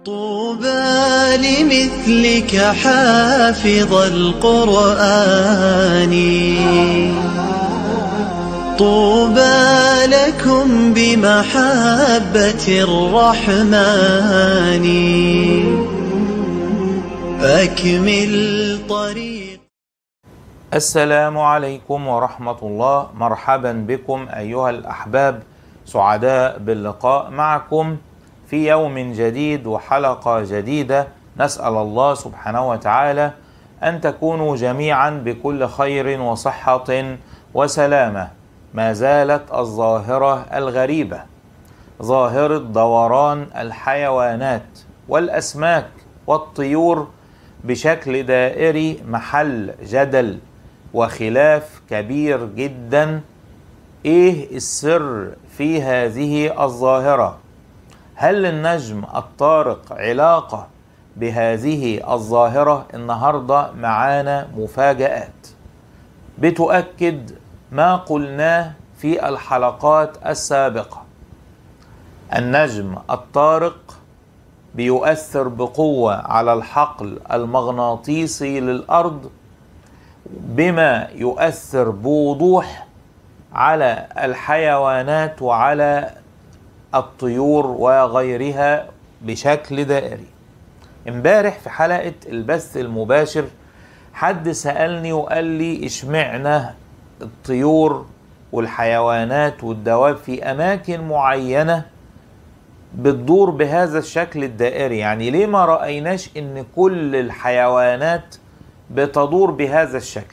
طوبى لمثلك حافظ القرآن طوبى لكم بمحبة الرحمن أكمل طريق السلام عليكم ورحمة الله مرحبا بكم أيها الأحباب سعداء باللقاء معكم في يوم جديد وحلقة جديدة نسأل الله سبحانه وتعالى أن تكونوا جميعا بكل خير وصحة وسلامة ما زالت الظاهرة الغريبة ظاهرة دوران الحيوانات والأسماك والطيور بشكل دائري محل جدل وخلاف كبير جدا ايه السر في هذه الظاهره هل للنجم الطارق علاقه بهذه الظاهره النهارده معانا مفاجات بتؤكد ما قلناه في الحلقات السابقه النجم الطارق بيؤثر بقوه على الحقل المغناطيسي للارض بما يؤثر بوضوح على الحيوانات وعلى الطيور وغيرها بشكل دائري امبارح في حلقة البث المباشر حد سألني وقال لي اشمعنى الطيور والحيوانات والدواب في أماكن معينة بتدور بهذا الشكل الدائري يعني ليه ما رأيناش ان كل الحيوانات بتدور بهذا الشكل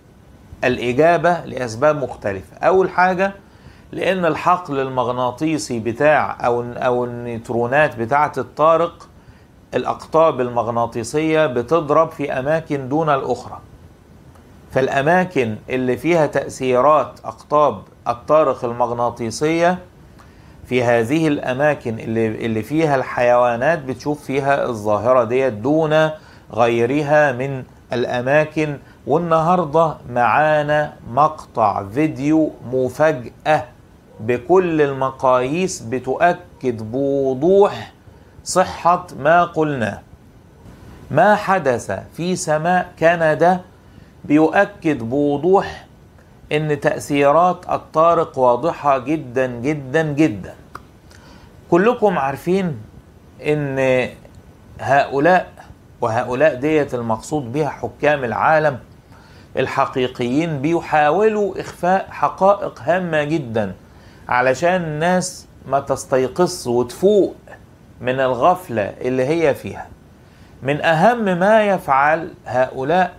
الإجابة لأسباب مختلفة أول حاجة لأن الحقل المغناطيسي بتاع أو أو النيوترونات بتاعة الطارق الأقطاب المغناطيسية بتضرب في أماكن دون الأخرى فالأماكن اللي فيها تأثيرات أقطاب الطارق المغناطيسية في هذه الأماكن اللي, اللي فيها الحيوانات بتشوف فيها الظاهرة ديت دون غيرها من الأماكن والنهاردة معانا مقطع فيديو مفاجأة بكل المقاييس بتؤكد بوضوح صحة ما قلناه ما حدث في سماء كندا بيؤكد بوضوح ان تأثيرات الطارق واضحة جدا جدا جدا كلكم عارفين ان هؤلاء وهؤلاء ديت المقصود بها حكام العالم الحقيقيين بيحاولوا إخفاء حقائق هامة جدا علشان الناس ما تستيقظ وتفوق من الغفلة اللي هي فيها من أهم ما يفعل هؤلاء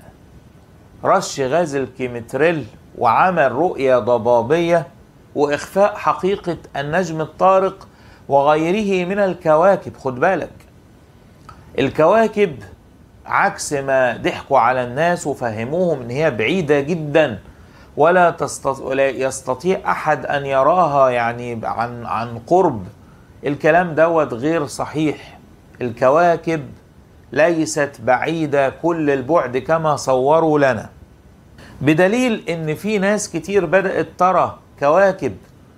رش غاز الكيمتريل وعمل رؤية ضبابية وإخفاء حقيقة النجم الطارق وغيره من الكواكب خد بالك الكواكب عكس ما ضحكوا على الناس وفهموهم ان هي بعيده جدا ولا تستطيع يستطيع احد ان يراها يعني عن عن قرب الكلام دوت غير صحيح الكواكب ليست بعيده كل البعد كما صوروا لنا بدليل ان في ناس كتير بدات ترى كواكب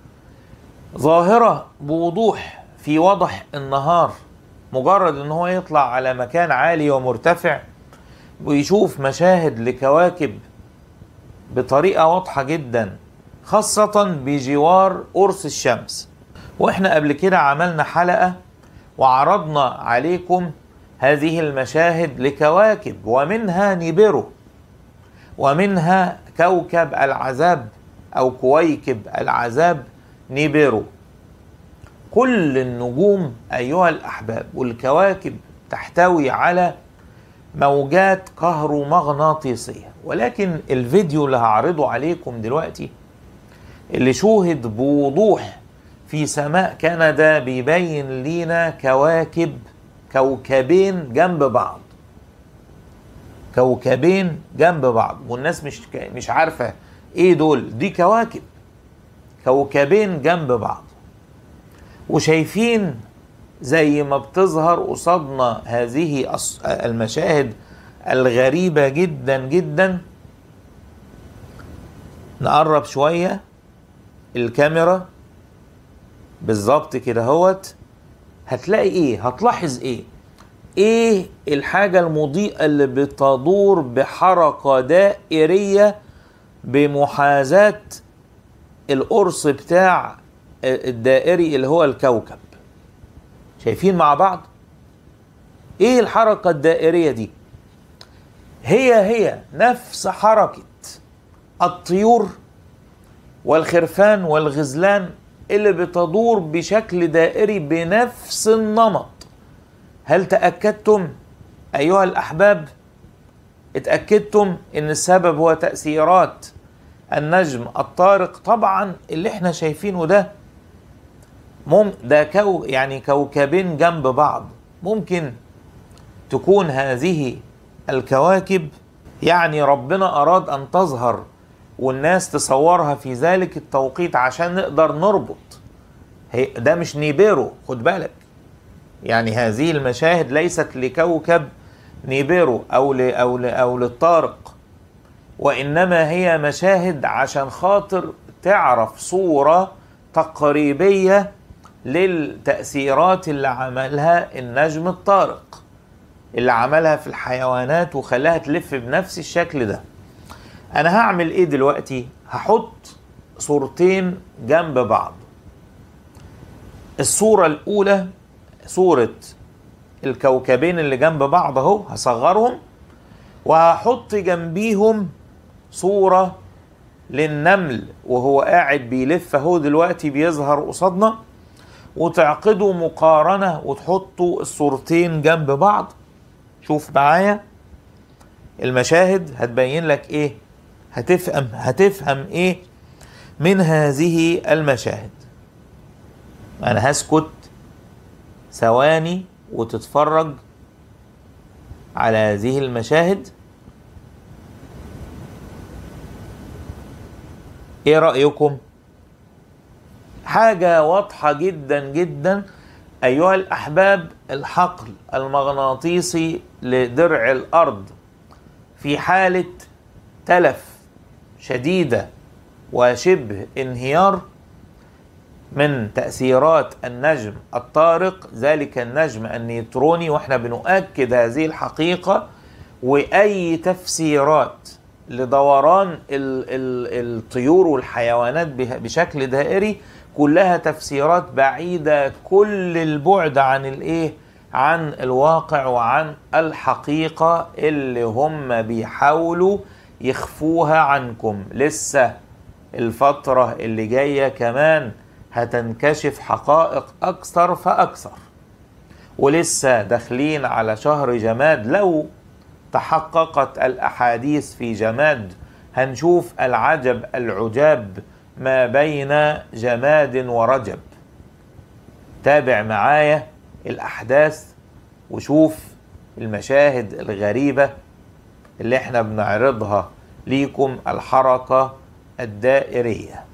ظاهره بوضوح في وضح النهار مجرد ان هو يطلع على مكان عالي ومرتفع ويشوف مشاهد لكواكب بطريقة واضحة جدا خاصة بجوار قرص الشمس واحنا قبل كده عملنا حلقة وعرضنا عليكم هذه المشاهد لكواكب ومنها نيبيرو ومنها كوكب العذاب او كويكب العذاب نيبيرو كل النجوم ايها الاحباب والكواكب تحتوي على موجات كهرومغناطيسيه ولكن الفيديو اللي هعرضه عليكم دلوقتي اللي شوهد بوضوح في سماء كندا بيبين لينا كواكب كوكبين جنب بعض كوكبين جنب بعض والناس مش مش عارفه ايه دول دي كواكب كوكبين جنب بعض وشايفين زي ما بتظهر قصادنا هذه المشاهد الغريبة جدا جدا نقرب شوية الكاميرا بالظبط كده هوت هتلاقي ايه هتلاحظ ايه ايه الحاجة المضيئة اللي بتدور بحركة دائرية بمحاذاة القرص بتاع الدائري اللي هو الكوكب شايفين مع بعض ايه الحركة الدائرية دي هي هي نفس حركة الطيور والخرفان والغزلان اللي بتدور بشكل دائري بنفس النمط هل تأكدتم أيها الأحباب اتأكدتم ان السبب هو تأثيرات النجم الطارق طبعا اللي احنا شايفينه ده مم ده كو يعني كوكبين جنب بعض ممكن تكون هذه الكواكب يعني ربنا أراد أن تظهر والناس تصورها في ذلك التوقيت عشان نقدر نربط هي ده مش نيبيرو خد بالك يعني هذه المشاهد ليست لكوكب نيبيرو أو ل أو ل أو للطارق وإنما هي مشاهد عشان خاطر تعرف صورة تقريبية للتأثيرات اللي عملها النجم الطارق اللي عملها في الحيوانات وخلاها تلف بنفس الشكل ده انا هعمل ايه دلوقتي هحط صورتين جنب بعض الصورة الاولى صورة الكوكبين اللي جنب بعض اهو هصغرهم وهحط جنبيهم صورة للنمل وهو قاعد بيلف اهو دلوقتي بيظهر قصادنا وتعقدوا مقارنة وتحطوا الصورتين جنب بعض شوف معايا المشاهد هتبين لك ايه هتفهم هتفهم ايه من هذه المشاهد انا هسكت ثواني وتتفرج على هذه المشاهد ايه رأيكم حاجة واضحة جدا جدا أيها الأحباب الحقل المغناطيسي لدرع الأرض في حالة تلف شديدة وشبه انهيار من تأثيرات النجم الطارق ذلك النجم النيوتروني واحنا بنؤكد هذه الحقيقة وأي تفسيرات لدوران ال ال الطيور والحيوانات بشكل دائري كلها تفسيرات بعيدة كل البعد عن الايه عن الواقع وعن الحقيقة اللي هم بيحاولوا يخفوها عنكم لسه الفترة اللي جاية كمان هتنكشف حقائق أكثر فأكثر ولسه داخلين على شهر جماد لو تحققت الأحاديث في جماد هنشوف العجب العجاب ما بين جماد ورجب تابع معايا الأحداث وشوف المشاهد الغريبة اللي احنا بنعرضها ليكم الحركة الدائرية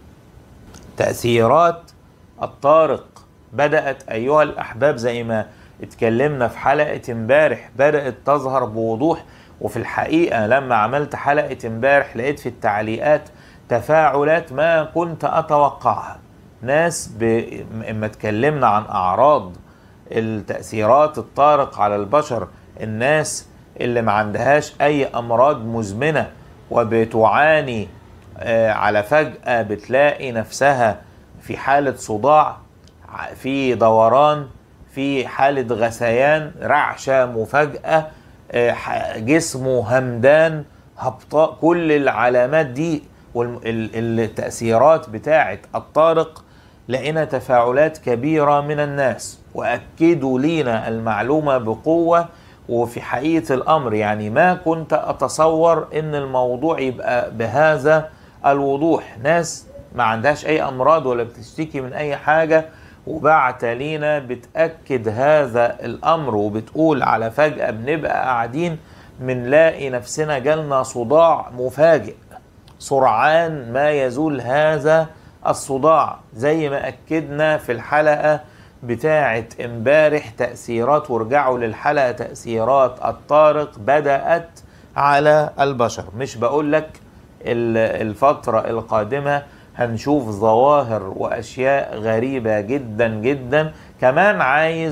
تأثيرات الطارق بدأت أيها الأحباب زي ما اتكلمنا في حلقة امبارح بدأت تظهر بوضوح وفي الحقيقة لما عملت حلقة امبارح لقيت في التعليقات تفاعلات ما كنت أتوقعها ناس ب... اما اتكلمنا عن أعراض التأثيرات الطارق على البشر الناس اللي ما عندهاش أي أمراض مزمنة وبتعاني على فجأة بتلاقي نفسها في حالة صداع في دوران في حالة غثيان رعشة مفاجأة جسمه همدان هبطاء كل العلامات دي والتأثيرات بتاعة الطارق لقينا تفاعلات كبيرة من الناس وأكدوا لينا المعلومة بقوة وفي حقيقة الأمر يعني ما كنت أتصور إن الموضوع يبقى بهذا الوضوح ناس ما عندهاش أي أمراض ولا بتشتكي من أي حاجة وبعت لينا بتأكد هذا الأمر وبتقول على فجأة بنبقى قاعدين بنلاقي نفسنا جالنا صداع مفاجئ سرعان ما يزول هذا الصداع زي ما أكدنا في الحلقة بتاعة امبارح تأثيرات وارجعوا للحلقة تأثيرات الطارق بدأت على البشر مش بقول لك الفترة القادمة هنشوف ظواهر وأشياء غريبة جدا جدا كمان عايز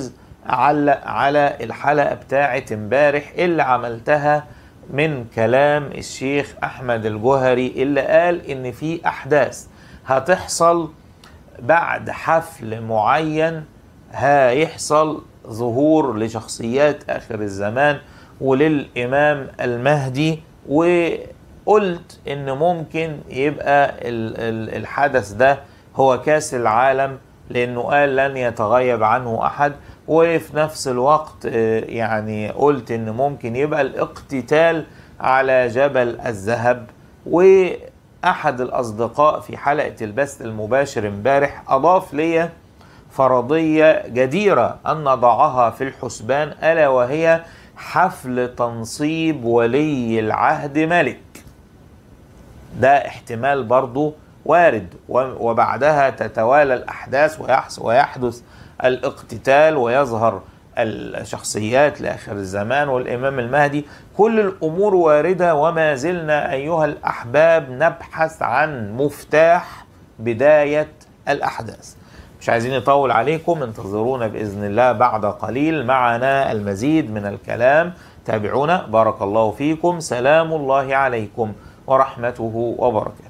اعلق على الحلقه بتاعه امبارح اللي عملتها من كلام الشيخ احمد الجوهري اللي قال ان في احداث هتحصل بعد حفل معين هيحصل ظهور لشخصيات اخر الزمان وللامام المهدي وقلت ان ممكن يبقى ال- ال- الحدث ده هو كاس العالم لانه قال لن يتغيب عنه احد وفي نفس الوقت آه، يعني قلت ان ممكن يبقى الاقتتال على جبل الذهب واحد الاصدقاء في حلقه البث المباشر امبارح اضاف لي فرضيه جديره ان نضعها في الحسبان الا وهي حفل تنصيب ولي العهد ملك ده احتمال برضو وارد و- وبعدها تتوالى الأحداث ويحس- ويحدث الاقتتال ويظهر الشخصيات لآخر الزمان والإمام المهدي كل الأمور واردة وما زلنا أيها الأحباب نبحث عن مفتاح بداية الأحداث مش عايزين نطول عليكم انتظرونا بإذن الله بعد قليل معنا المزيد من الكلام تابعونا بارك الله فيكم سلام الله عليكم ورحمته وبركاته